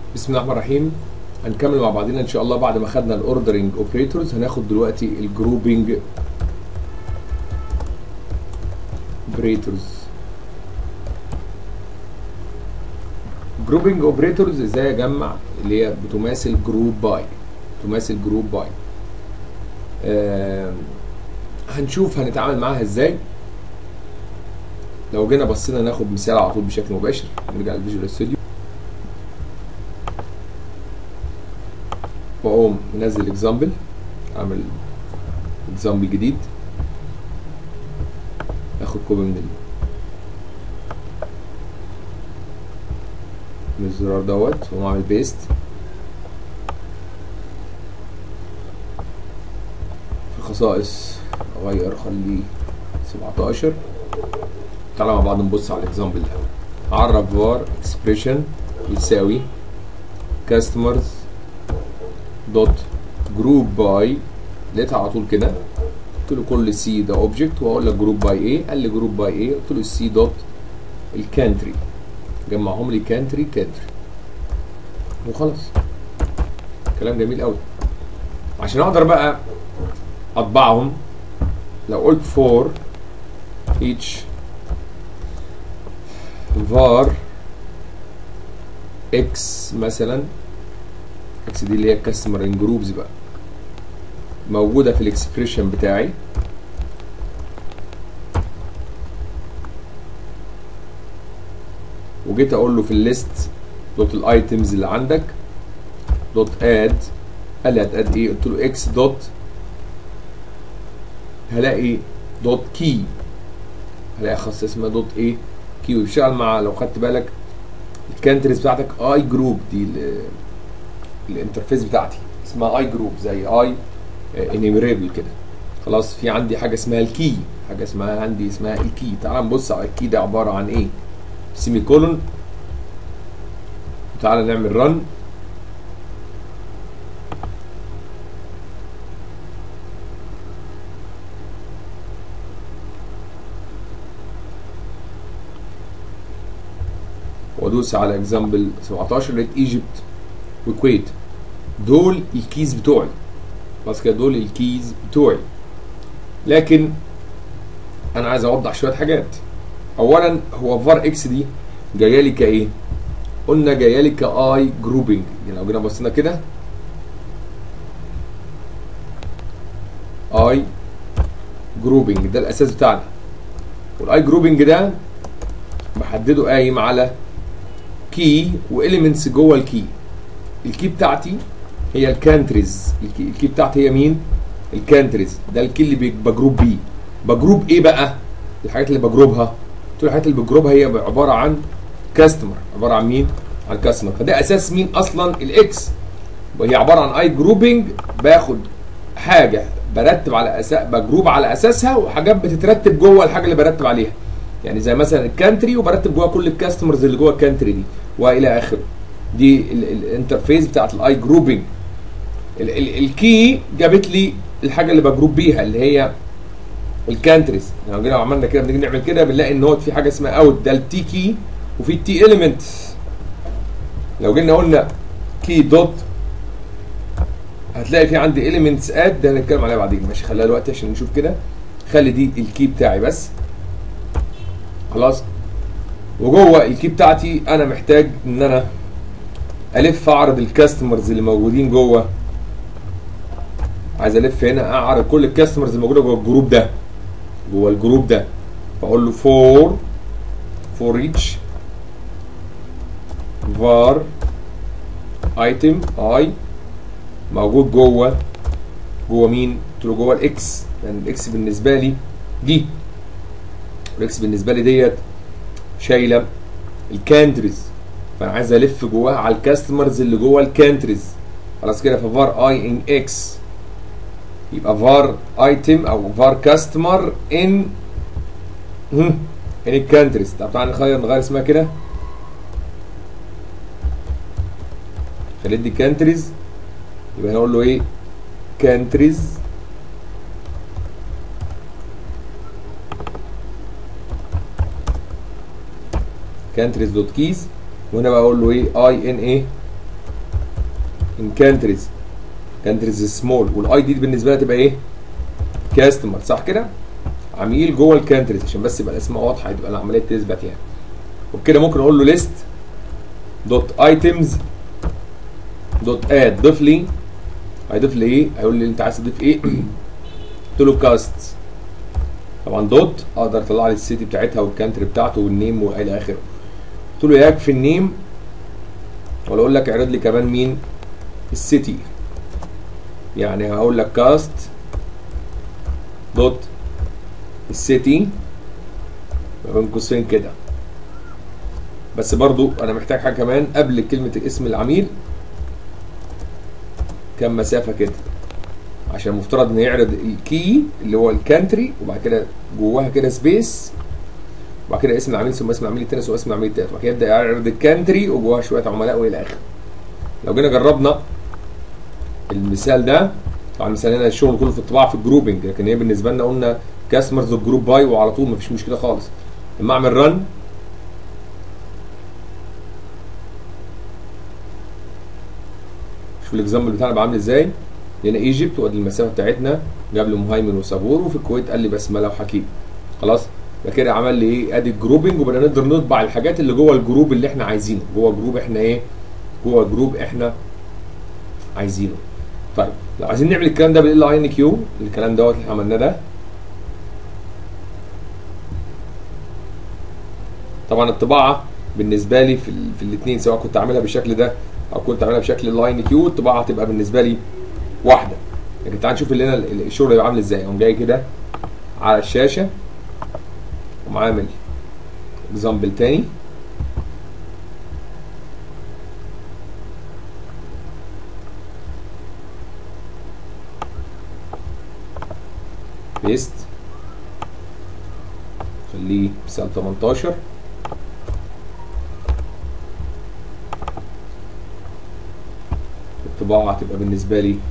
بسم الله الرحمن الرحيم هنكمل مع بعضنا ان شاء الله بعد ما خدنا الاوردرنج اوبريتورز هناخد دلوقتي الجروبنج اوبريتورز جروبنج اوبريتورز ازاي اجمع اللي هي بتماثل جروب باي تماثل جروب باي آه هنشوف هنتعامل معاها ازاي لو جينا بصينا ناخد مثال على طول بشكل مباشر نرجع للفيجوال ستوديو واقوم منزل اكزامبل اعمل اكزامبل جديد اخد كوبي من ال من الزرار دوت واقوم اعمل بيست في الخصائص اغير خليه 17 تعالى مع بعض نبص على الاكزامبل ده اعرف var expression يساوي customers دوت جروب باي لقيتها على طول كده قلت له كل سي ده اوبجكت واقول لك جروب باي ايه قال لي جروب باي ايه قلت له السي دوت الكانتري جمعهم لي كانتري كانتري وخلاص كلام جميل قوي عشان اقدر بقى اطبعهم لو قلت فور each var x مثلا اكس دي اللي هي الكاستمر ان جروبز بقى موجوده في الاكسبريشن بتاعي وجيت اقول له في الليست دوت الايتمز اللي عندك دوت اد قال لي هتاد ايه قلت له اكس دوت هلاقي دوت كي هلاقي خاصه اسمها دوت ايه كي وبيشتغل مع لو خدت بالك الكانتريز بتاعتك اي جروب دي الانترفيس بتاعتي اسمها اي جروب زي اي انيميريبل كده خلاص في عندي حاجه اسمها الكي حاجه اسمها عندي اسمها الكي تعال نبص على الكي ده عباره عن ايه سيمي كولون تعال نعمل رن وادوس على اكزامبل 17 لقيت ايجيبت وكويت دول الكيز بتوعي خلاص كده دول الكيز بتوعي لكن انا عايز اوضح شويه حاجات اولا هو فار اكس دي جايه لي كايه قلنا جايه لي كاي جروبنج يعني لو جينا بصينا كده اي جروبنج ده الاساس بتاعنا والاي جروبنج ده بحدده قايم على كي واليمنتس جوه الكي الكي بتاعتي هي الكانتريز الكي, الكي بتاعتي هي مين الكانتريز ده الكي اللي بجروب بيه بجروب ايه بقى الحاجات اللي بجروبها قلت له الحاجات اللي بجروبها هي عباره عن كاستمر عباره عن مين عن كاستمر فده اساس مين اصلا الاكس وهي عباره عن اي جروبنج باخد حاجه برتب على اساس بجروب على اساسها وحاجات بتترتب جوه الحاجه اللي برتب عليها يعني زي مثلا الكانتري وبرتب جوه كل الكاستمرز اللي جوه الكانتري دي والى اخره دي الانترفيس بتاعت الاي جروبنج الكي جابت لي الحاجه اللي بجروب بيها اللي هي الكانتريز لو يعني جينا عملنا كده بنيجي نعمل كده بنلاقي ان هو في حاجه اسمها اوت ده التي كي وفي التي اليمنت لو جينا قلنا كي دوت هتلاقي في عندي اليمنتس اد ده هنتكلم عليها بعدين ماشي خليها دلوقتي عشان نشوف كده خلي دي الكي بتاعي بس خلاص وجوه الكي بتاعتي انا محتاج ان انا الف اعرض الكاستمرز اللي موجودين جوه عايز الف هنا اعرض كل الكاستمرز اللي موجوده جوه الجروب ده جوه الجروب ده بقول له فور فور ايتش var ايتم اي موجود جوه جوه مين؟ قلت له جوه الاكس يعني الاكس بالنسبه لي دي الاكس بالنسبه لي ديت شايله الكانتريز فانا عايز الف جواها على الكاستمرز اللي جوه الكانتريز خلاص كده ففار اي ان اكس يبقى فار ايتم او فار كاستمر ان ان الكانتريز طب تعالى نغير نغير اسمها كده خليت دي كانتريز يبقى هنقول له ايه كانتريز كانتريز دوت كيز وهنا بقى اقول له ايه اي ان ايه ان كانتريز كانتريز سمول والاي دي بالنسبه لها تبقى ايه كاستمر صح كده عميل جوه الكانتريز عشان بس يبقى الاسماء واضحه تبقى العمليه تثبت يعني وبكده ممكن اقول له ليست دوت ايتمز دوت اد ضيف لي هيضيف لي ايه هيقول لي انت عايز تضيف ايه قلت له كاست طبعا دوت اقدر اطلع لي السيتي بتاعتها والكانتري بتاعته والنيم والى اخره قلت له يكفي النيم ولا اقول لك اعرض لي كمان مين السيتي يعني هقول لك كاست دوت السيتي ما بين قوسين كده بس برضو انا محتاج حاجه كمان قبل كلمه اسم العميل كام مسافه كده عشان المفترض ان يعرض الكي اللي هو الكانتري وبعد كده جواها كده سبيس وبعد كده اسم العميل ثم اسم العميل الثاني ثم اسم العميل الثالث وبعد كده يبدا يعرض الكانتري وجواها شويه عملاء والى اخره لو جينا جربنا المثال ده طبعا المثال هنا الشغل كله في الطباعه في الجروبنج لكن هي بالنسبه لنا قلنا كاستمرز جروب باي وعلى طول مفيش مشكله خالص لما اعمل رن شوف الاكزامبل بتاعنا بقى عامل ازاي هنا ايجيبت وادي المسافه بتاعتنا جاب لي مهيمن وصابور وفي الكويت قال لي بسمله وحكيم خلاص يبقى كده عمل لي ايه ادي الجروبنج وبقينا نقدر نطبع الحاجات اللي جوه الجروب اللي احنا عايزينه جوه جروب احنا ايه جوه جروب احنا عايزينه طيب لو عايزين نعمل الكلام ده بالال اي ان كيو الكلام دوت اللي عملناه ده طبعا الطباعه بالنسبه لي في, ال... في الاثنين سواء كنت عاملها بالشكل ده او كنت عاملها بشكل اللاين كيو الطباعه هتبقى بالنسبه لي واحده لكن تعال نشوف اللي هنا الشغل هيبقى عامل ازاي اقوم جاي كده على الشاشه اقوم عامل اكزامبل تاني بيست خليه مثال 18 الطباعة هتبقى بالنسبة لي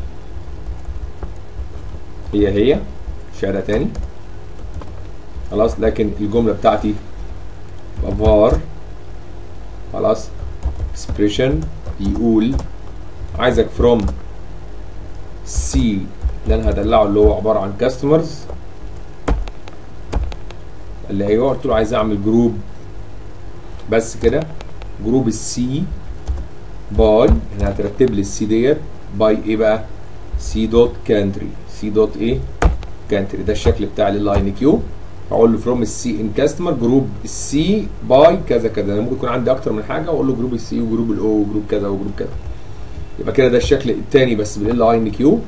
هي هي شهادة تاني خلاص لكن الجملة بتاعتي var خلاص expression يقول عايزك from C اللي انا هدلعه اللي هو عبارة عن customers اللي ايوه قلت له عايز اعمل جروب بس كده جروب السي باي هنا هترتب لي السي ديت باي ايه بقى سي دوت كانتري سي دوت ايه كانتري ده الشكل بتاع اللاين كيو اقول له فروم السي ان كاستمر جروب السي باي كذا كذا انا ممكن يكون عندي اكتر من حاجه واقول له جروب السي وجروب الاو وجروب كذا وجروب كذا يبقى كده ده الشكل الثاني بس بالال اي ان كيو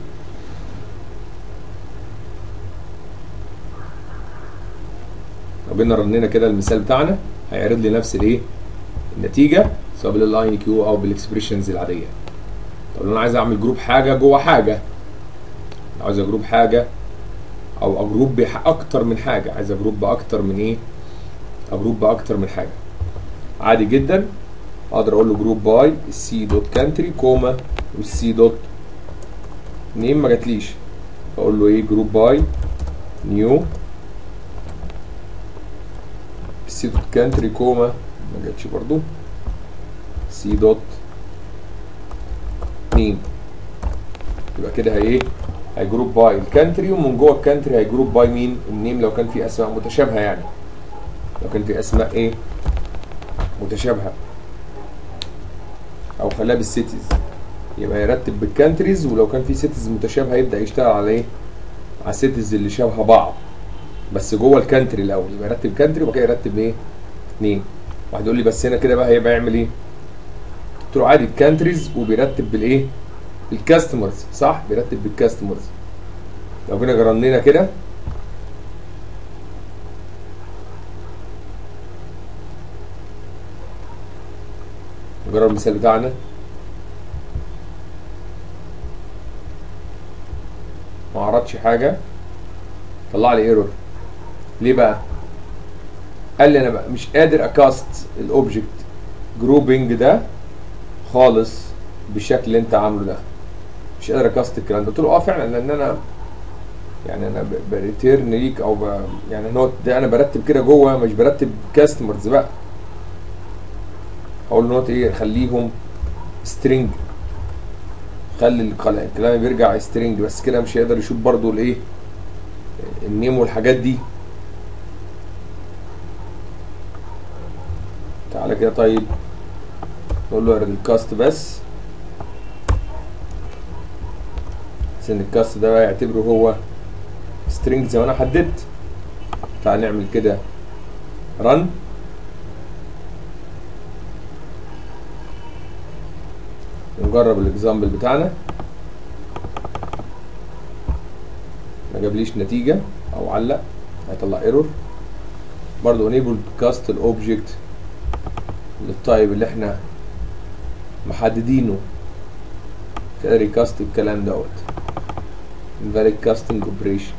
لو جينا رنينا كده المثال بتاعنا هيعرض لي نفس الايه النتيجه سواء باللاين كيو او بالاكسبريشنز العاديه طب لو انا عايز اعمل جروب حاجه جوه حاجه لو عايز اجروب حاجه او اجروب باكتر من حاجه عايز اجروب باكتر من ايه اجروب باكتر من حاجه عادي جدا اقدر اقول له جروب باي السي دوت كانتري كوما والسي دوت نيم ما جاتليش اقول له ايه جروب باي نيو السي دوت كانتري كوما ما جاتش برضو سي دوت نيم يبقى كده هي ايه هيجروب باي الكانتري ومن جوه الكانتري هيجروب باي مين النيم لو كان في اسماء متشابهه يعني لو كان في اسماء ايه متشابهه او خلاها بالسيتيز يبقى يرتب بالكانتريز ولو كان في سيتيز متشابهه يبدا يشتغل على ايه على السيتيز اللي شبه بعض بس جوه الكانتري الاول يبقى يرتب كانتري وبعد كده يرتب ايه اثنين واحد يقول لي بس هنا كده بقى هيبقى يعمل ايه قلت له عادي الكانتريز وبيرتب بالايه الكاستمرز صح بيرتب بالكاستمرز لو جينا جرنينا كده نجرب المثال بتاعنا ما عرضش حاجه طلع لي ايرور ليه بقى قال لي انا بقى مش قادر اكاست الاوبجكت جروبنج ده خالص بالشكل اللي انت عامله ده مش قادر اكاست الكلام ده قلت له اه فعلا لان انا يعني انا بريتيرن ليك او ب... يعني نوت ده انا برتب كده جوه مش برتب كاستمرز بقى اقول له نوت ايه خليهم سترينج خلي القل- الكلام بيرجع سترينج بس كده مش هيقدر يشوف برضو الايه النيم والحاجات دي تعالى كده طيب نقول له اعرض الكاست بس بس ان الكاست ده بقى يعتبره هو سترينج زي ما انا حددت تعال نعمل كده رن ونجرب الاكزامبل بتاعنا ما جابليش نتيجة او علق هيطلع ايرور برضو enable cast الاوبجكت للتايب اللي احنا محددينه كده ريكاست الكلام دوت invalid casting operation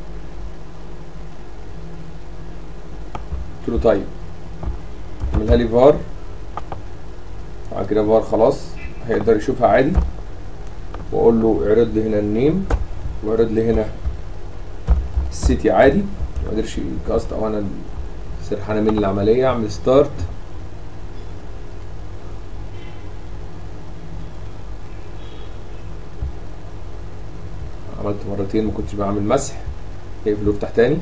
قلت له طيب اعملها لي فار بعد كده فار خلاص هيقدر يشوفها عادي واقول له اعرض لي هنا النيم واعرض لي هنا السيتي عادي ما قدرش يكاست او انا سرحانه من العمليه اعمل ستارت عملت مرتين ما كنتش بعمل مسح اقفل وافتح تاني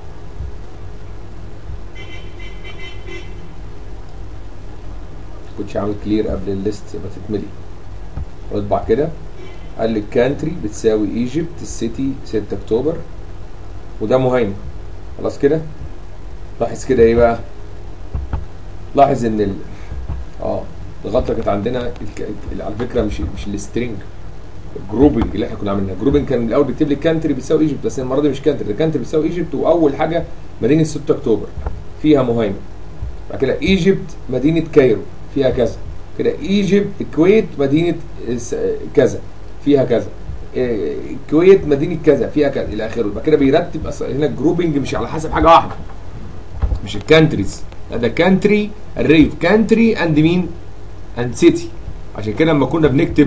كنتش عامل كلير قبل الليست ما تتملي واطبع كده قال لي الكانتري بتساوي ايجيبت السيتي 6 اكتوبر وده مهيمن خلاص كده لاحظ كده ايه بقى لاحظ ان ال... اه الغلطه كانت عندنا الك... ال- على فكره مش مش السترينج الجروبنج اللي احنا كنا عاملينها جروبنج كان الاول بيكتب لي كانتري بتساوي ايجيبت بس المره دي مش كانتري ده كانتري بتساوي ايجيبت واول حاجه مدينه 6 اكتوبر فيها مهيمن بعد كده ايجيبت مدينه كايرو فيها كذا كده ايجيبت الكويت مدينه س- كذا فيها كذا إيه، الكويت مدينه كذا فيها كذا الى اخره يبقى كده بيرتب أص- هنا الجروبنج مش على حسب حاجه واحده مش الكانتريز لا ده كانتري الريف كانتري اند مين اند سيتي عشان كده لما كنا بنكتب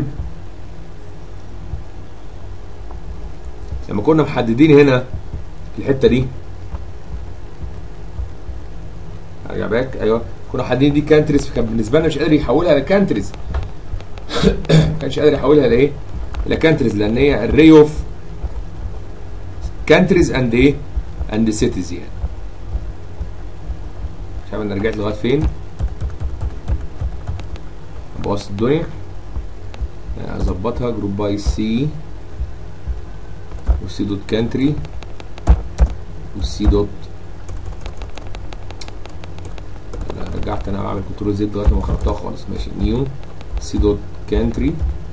لما كنا محددين هنا الحته دي ارجع باك ايوه كنا محددين دي كانتريز كان بالنسبه لنا مش قادر يحولها لكانتريز ما كانش قادر يحولها لايه؟ لكانتريز لان هي الري اوف كانتريز اند ايه؟ اند سيتيز يعني مش عارف انا رجعت لغايه فين بوظت الدنيا اظبطها جروب باي سي والسي دوت كانتري والسي دوت لا رجعت انا اعمل كنترول زد لغايه ما خرجتها خالص ماشي نيو سي دوت كانتري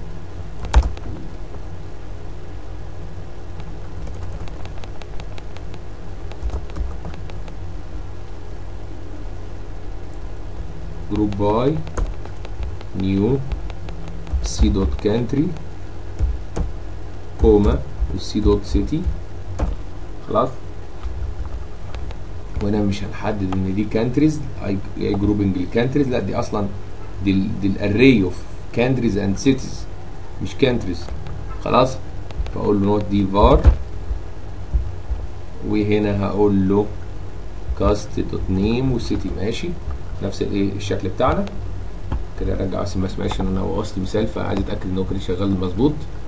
جروب باي نيو سي دوت كانتري كوما والسي دوت سيتي خلاص وهنا مش هنحدد ان دي كانتريز اي جروبنج الكانتريز لا دي اصلا دي ال دي الاري اوف كانتريز اند سيتيز مش كانتريز خلاص فاقول له نوت دي فار وهنا هقول له كاست دوت نيم وسيتي ماشي نفس الايه الشكل بتاعنا كده ارجع بس ما اسمعش ان انا وصلت مثال فعايز اتاكد ان هو كده شغال مظبوط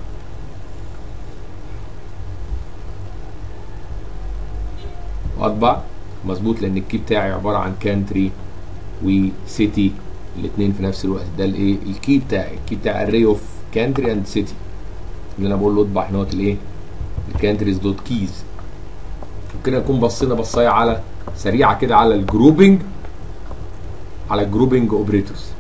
واطبع مظبوط لان الكي بتاعي عباره عن كانتري وسيتي الاثنين في نفس الوقت ده الايه الكي بتاعي الكي بتاع الري اوف كانتري اند سيتي اللي انا بقول له اطبع هنا الايه الكانتريز دوت كيز وكده نكون بصينا بصايه على سريعه كده على الجروبنج على الجروبنج اوبريتورز